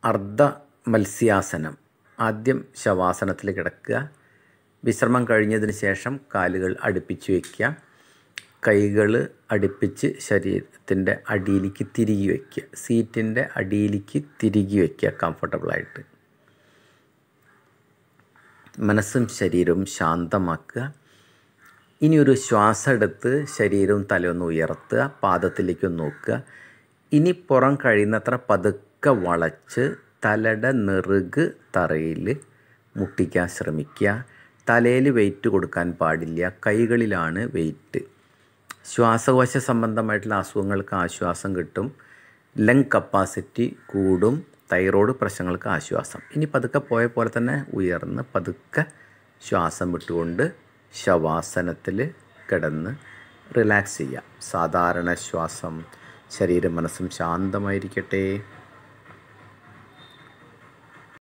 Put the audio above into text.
അർദ്ധ മത്സ്യാസനം ആദ്യം ശവാസനത്തിൽ കിടക്കുക വിശ്രമം കഴിഞ്ഞതിന് ശേഷം കാലുകൾ അടുപ്പിച്ച് വയ്ക്കുക കൈകൾ അടുപ്പിച്ച് ശരീരത്തിൻ്റെ അടിയിലേക്ക് തിരികെ വയ്ക്കുക സീറ്റിൻ്റെ അടിയിലേക്ക് തിരികെ വയ്ക്കുക കംഫർട്ടബിളായിട്ട് മനസ്സും ശരീരവും ശാന്തമാക്കുക ഇനി ഒരു ശ്വാസം എടുത്ത് ശരീരവും തലയൊന്ന് ഉയർത്തുക പാദത്തിലേക്ക് നോക്കുക ഇനി പുറം കഴിയുന്നത്ര പതുക്കെ വളച്ച് തലയുടെ നെറുക് തറയിൽ മുട്ടിക്കാൻ ശ്രമിക്കുക തലയിൽ വെയിറ്റ് കൊടുക്കാൻ പാടില്ല കൈകളിലാണ് വെയിറ്റ് ശ്വാസകോശ സംബന്ധമായിട്ടുള്ള അസുഖങ്ങൾക്ക് ആശ്വാസം കിട്ടും ലങ് കപ്പാസിറ്റി കൂടും തൈറോയ്ഡ് പ്രശ്നങ്ങൾക്ക് ആശ്വാസം ഇനി പതുക്കെ പോയ പോലെ തന്നെ ഉയർന്ന് പതുക്കെ ശ്വാസം വിട്ടുകൊണ്ട് ശവാസനത്തിൽ കിടന്ന് റിലാക്സ് ചെയ്യാം സാധാരണ ശ്വാസം ശരീരം മനസ്സും ശാന്തമായിരിക്കട്ടെ